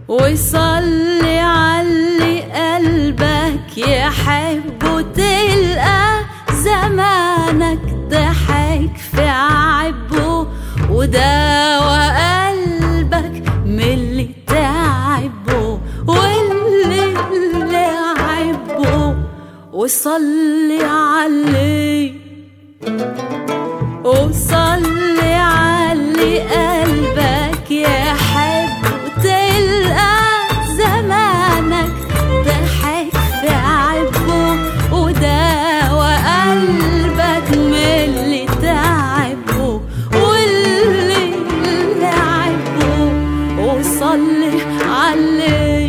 وصلي علي قلبك يحب وتلقى زمانك ضحك في عبه وداوى قلبك من اللي تعبه واللي لعبه وصلي علي وصلي علي قلبك يحب وتلقى زمانك ضحك في عبه وداوى قلبك من اللي تعبه واللي لعبه وصلي علي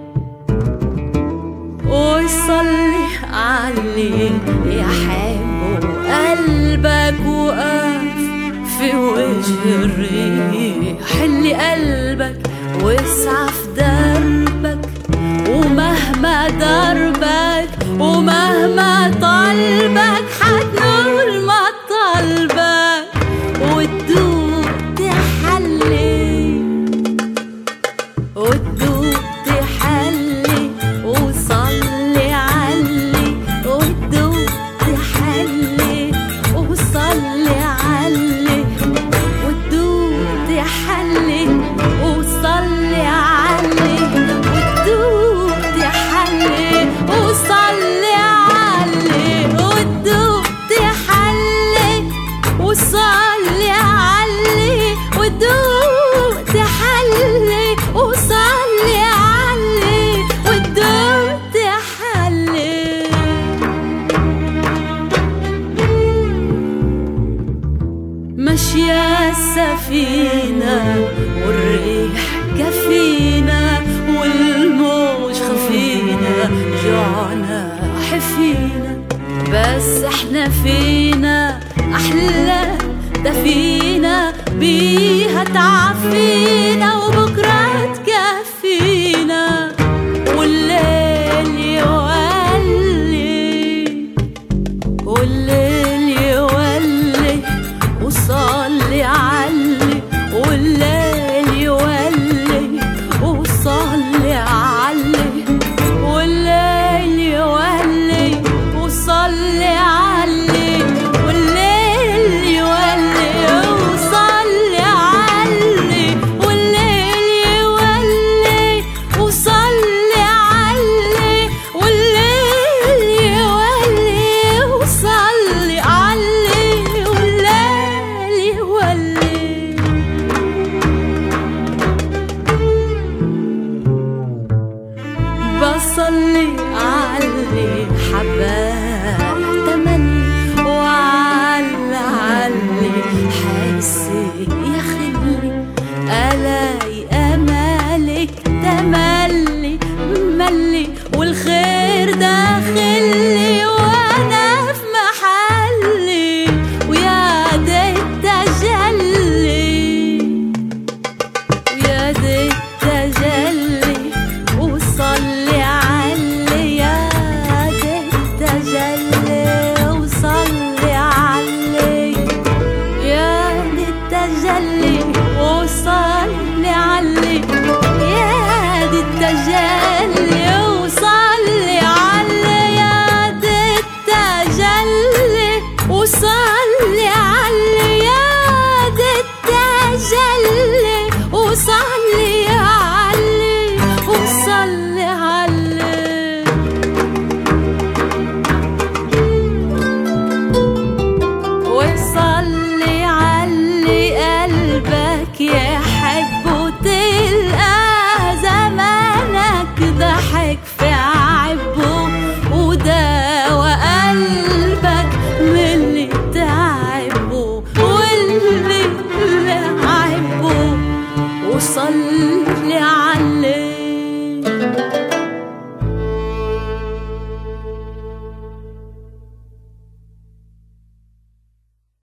وصلي علي يا حب قلبك وقف في وجه الريح اللي قلبك واسعى في دربك ومهما دربك ومهما طلبك حتنول ما طلبك وتدوب تحلي وتدوب تحلي وصلي علي وتدوب تحلي وصلي علي وتدوب تحلي وصلي علي وتدوب تحلي وصلي علي وتدوب تحلي وصلي علي وتدوب تحلي وصلي علي وتدوب تحلي ماشية السفينة والريح كفينا والموج خفينا جوعنا حفينا بس احنا فينا أحلى دفينا بيها تعفينا وبكرة تكفينا والليل يولي والليل يولي وصلي علي والليل يولي وصلي علي والليل يولي وصلي علي والليل يولي وصلي علي والليل يولي وصلي علي والليل يولي وصلي علي والليل يولي بصلي علي حباه تملي وعلى علي حاسي يا خلي الاقي امالك تملي ملي والخير داخلي وانا في محلي ويا دي التجلي يا دي التجلي وصلي علي يا دي التجلي وصلي علي يا دي التجلي وصلي علي يا دي التجلي وصلي علي يا دي التجلي وصلي علي يا دي التجلي وصلي علي وصلي علي وصلي علي قلبك يحب وتلقى زمانك ضحك في عبه وداوى قلبك من اللي تعبه واللي لعبه وصلي